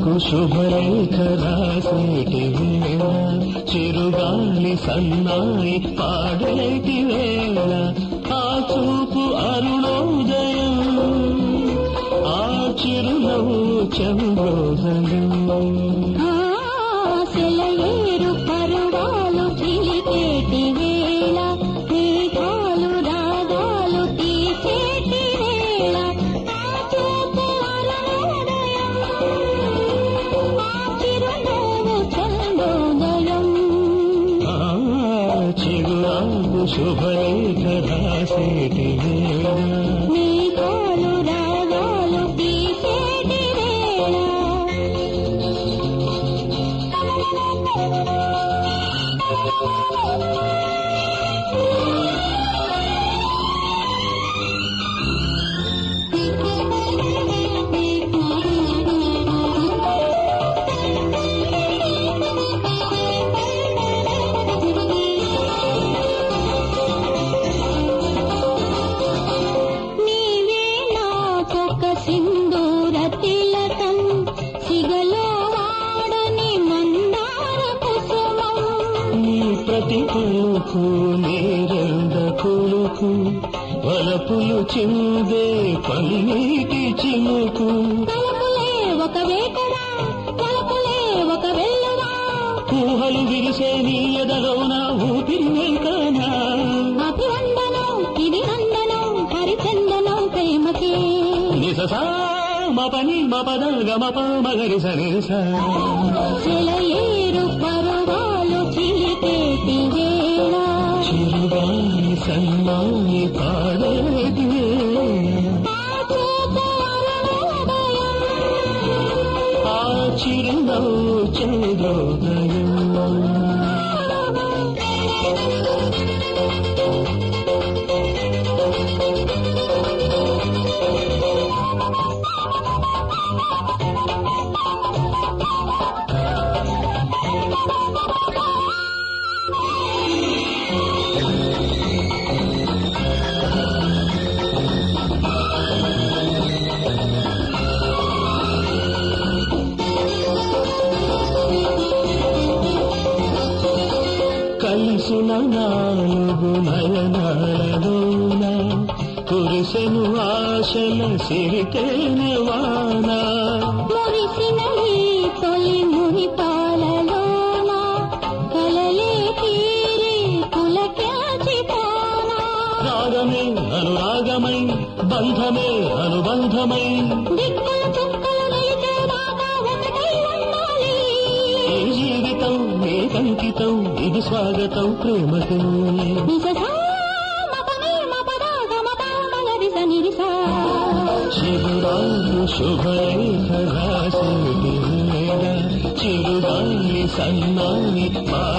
చిరునవ్వుకు శుభలేఖ రాసేటి వేళ చిరుగాలి సన్నాయి పాడేటి వేళ ఆ చూపు అరుణోదయం ఆ చిరునవ్వు చంద్రోదయం సెలయేరు పరువాలు చిలికేటి వేళ మేఘాలు రాగాలు తీసేటి వేళ ఆ చూపు అరుణోదయం ఆ చిరునవ్వు చందోదయం ఆ చిరునవ్వు శుభలేఖ రాసేటి వేళ మేఘాలు రాగాలు తీసేటి వేళ నీవే నాకొక సింధూర తిలకం సిగలో వాడని మందార కుసుమం నీ ప్రతి పలుకు నీరెంద కొలుకు వలపులు చిందే పన్నీటి చినుకు తలపులే ఒక వేకరా తలపులే ఒక వెల్లువా ఊహలు విరిసే నీ ఎదలోన ఊపిరి వెంకనా అభివందనం ఇది నందనం హరిచందనం ప్రేమకే నిససా మపని మపద గమప మగరి సరిస సెలయేరు పరువాలు చిలికేటి వేళ చిరుగాలి సన్నాయి పాడేటి ఆ చూపు అరుణోదయం ఆ చిరునవ్వు చంద్రోదయం కలుసున నాలుగు నయనాలలోన కురిసెను ఆశల సిరితేనె వాన మురిసిన ఈ తొలి మురిపాలలోన కలలే తీరి పులకాచిపోనా రాగమే అనురాగమై బంధమే అనుబంధమై దిక్కుల చుక్కలు నిలిచేదాకా ఒకటై ఉండాలి ఈ జీవితం ఏకంకితం ఇది స్వాగతం ప్రేమకు నిససా మపని మపదాగ మపామగరిస నిరిసా చిరురాలు శుభలేఖ రాసేటి వేళ చిరుగాలి సన్నాయి పాడేటి